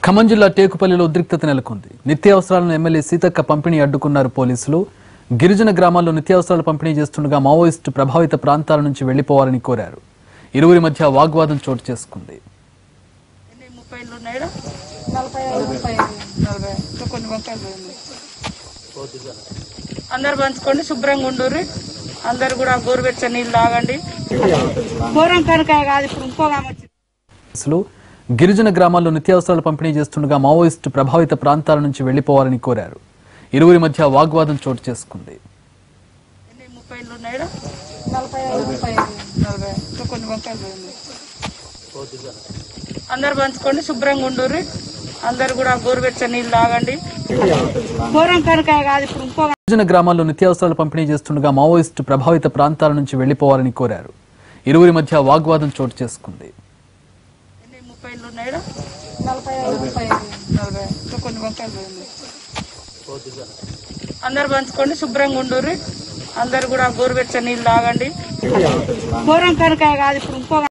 ఖమ్మం జిల్లా టేకుపల్లిలో ఉద్రిక్తత నెలకొంది నిత్యావసరాలను ఎమ్మెల్యే సీతక్క పంపిణీ అడ్డుకున్నారు పోలీసులు గిరిజన గ్రామాల్లో నిత్యావసరాలు పంపిణీ చేస్తుండగా మావోయిస్టు ప్రభావిత ప్రాంతాల నుంచి వెళ్లిపోవాలని కోరారు ఇరువురి మధ్య వాగ్వాదం చోటు చేసుకుంది ఎన్ని ముప్పై ఇళ్ళు ఉన్నాయా నలభై ఐదు ముప్పై నలభై ఇంకా కొన్ని వంకాయలు పోయింది అందరు పంచుకోండి శుభ్రంగా ఉండుర్రి అందరు కూడా గోరువెచ్చని నీళ్ళు తాగండి గోరం కనకాయ కాదు ఇప్పుడు ఇంకో ఆమె వచ్చింది పోలీసులు గిరిజన గ్రామాల్లో నిత్యావసరాలు పంపిణీ చేస్తుండగా మావోయిస్టు ప్రభావిత ప్రాంతాల నుంచి వెళ్లిపోవాలని కోరారు ఇరువురి మధ్య వాగ్వాదం చోటు చేసుకుంది ఎన్ని ముప్పై ఇళ్ళు ఉన్నాయా నలభై ఐదు ముప్పై నలభై ఇంకా కొన్ని వంకాయలు పోయింది అందరు పంచుకోండి శుభ్రంగా ఉండుర్రి అందరు కూడా గోరువెచ్చని నీళ్ళు తాగండి గోరం కనకాయ కాదు ఇప్పుడు ఇంకో గిరిజన గ్రామాల్లో నిత్యావసరాలు పంపిణీ చేస్తుండగా మావోయిస్టు ప్రభావిత ప్రాంతాల నుంచి వెళ్లిపోవాలని కోరారు ఇరువురి మధ్య వాగ్వాదం చోటు చేసుకుంది ఎన్ని ముప్పై ఇళ్ళు ఉన్నాయా నలభై ఐదు ముప్పై నలభై ఇంకా కొన్ని వంకాయలు పోయింది అందరు పంచుకోండి శుభ్రంగా ఉండుర్రి అందరు కూడా గోరువెచ్చని నీళ్ళు తాగండి గోరం కనకాయ కాదు ఇప్పుడు ఇంకో